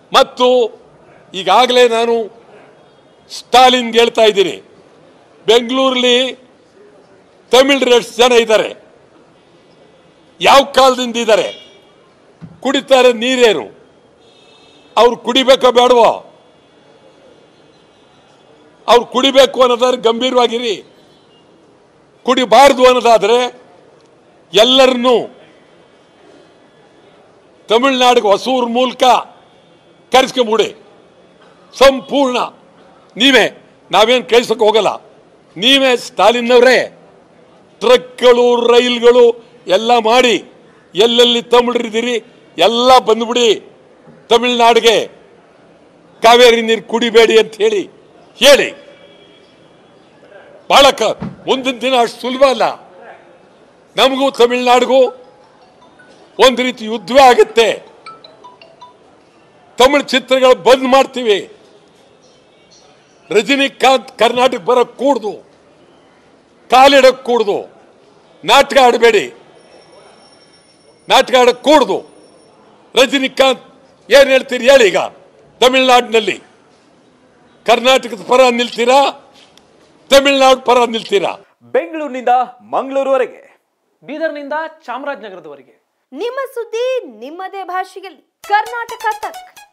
ಮತ್ತು ಈಗಾಗಲೇ ನಾನು ಸ್ಟಾಲಿನ್ಗೆ ಹೇಳ್ತಾ ಇದ್ದೀನಿ ಬೆಂಗಳೂರಲ್ಲಿ ತಮಿಳ್ ಎಷ್ಟು ಜನ ಇದ್ದಾರೆ ಯಾವ ಕಾಲದಿಂದ ಇದ್ದಾರೆ ಕುಡಿತಾರೆ ನೀರೇನು ಅವ್ರು ಕುಡಿಬೇಕೋ ಬೇಡವೋ ಅವ್ರು ಕುಡಿಬೇಕು ಅನ್ನೋದಾದ್ರೆ ಗಂಭೀರವಾಗಿರಿ ಕುಡಿಬಾರ್ದು ಅನ್ನೋದಾದ್ರೆ ಎಲ್ಲರನ್ನೂ ತಮಿಳ್ನಾಡಿಗೆ ಹೊಸೂರ್ ಮೂಲಕ ಕರೆಸ್ಕೊಂಬಿಡಿ ಸಂಪೂರ್ಣ ನೀವೇ ನಾವೇನು ಕಳಿಸಕ್ಕೆ ಹೋಗಲ್ಲ ನೀವೇ ಸ್ಟಾಲಿನ್ನವರೇ ಟ್ರಕ್ಗಳು ರೈಲ್ಗಳು ಎಲ್ಲ ಮಾಡಿ ಎಲ್ಲೆಲ್ಲಿ ತಮಿಳರಿದ್ದೀರಿ ಎಲ್ಲ ಬಂದ್ಬಿಡಿ ತಮಿಳ್ನಾಡಿಗೆ ಕಾವೇರಿ ನೀರು ಕುಡಿಬೇಡಿ ಅಂತ ಹೇಳಿ ಹೇಳಿ ಬಹಳ ಕ ಮುಂದಿನ ದಿನ ಅಷ್ಟು ಸುಲಭ ಅಲ್ಲ ನಮಗೂ ತಮಿಳ್ನಾಡಿಗೂ ಒಂದು ರೀತಿ ಯುದ್ಧವೇ ಆಗುತ್ತೆ ತಮಿಳ್ ಚಿತ್ರಗಳು ಬಂದ್ ಮಾಡ್ತೀವಿ ರಜನಿಕಾಂತ್ ಕರ್ನಾಟಕ ಬರಕ್ ಕೂಡ್ದು ಕಾಲಿಡಕ್ ಕೂಡ್ದು ನಾಟಕ ಆಡಬೇಡಿ ನಾಟಕ ಆಡಕ್ ಕೂಡ್ದು ರಜನಿಕಾಂತ್ ಏನ್ ಹೇಳ್ತೀರಿ ಹೇಳಿ ಈಗ ತಮಿಳ್ನಾಡಿನಲ್ಲಿ ಕರ್ನಾಟಕದ ಪರ ನಿಲ್ತೀರಾ ತಮಿಳ್ನಾಡು ಪರ ನಿಲ್ತೀರಾ ಬೆಂಗಳೂರಿನಿಂದ ಮಂಗಳೂರುವರೆಗೆ ಬೀದರ್ನಿಂದ ಚಾಮರಾಜನಗರದವರೆಗೆ ನಿಮ್ಮ ಸುದ್ದಿ ನಿಮ್ಮದೇ ಭಾಷೆಯಲ್ಲಿ ಕರ್ನಾಟಕ ತಕ್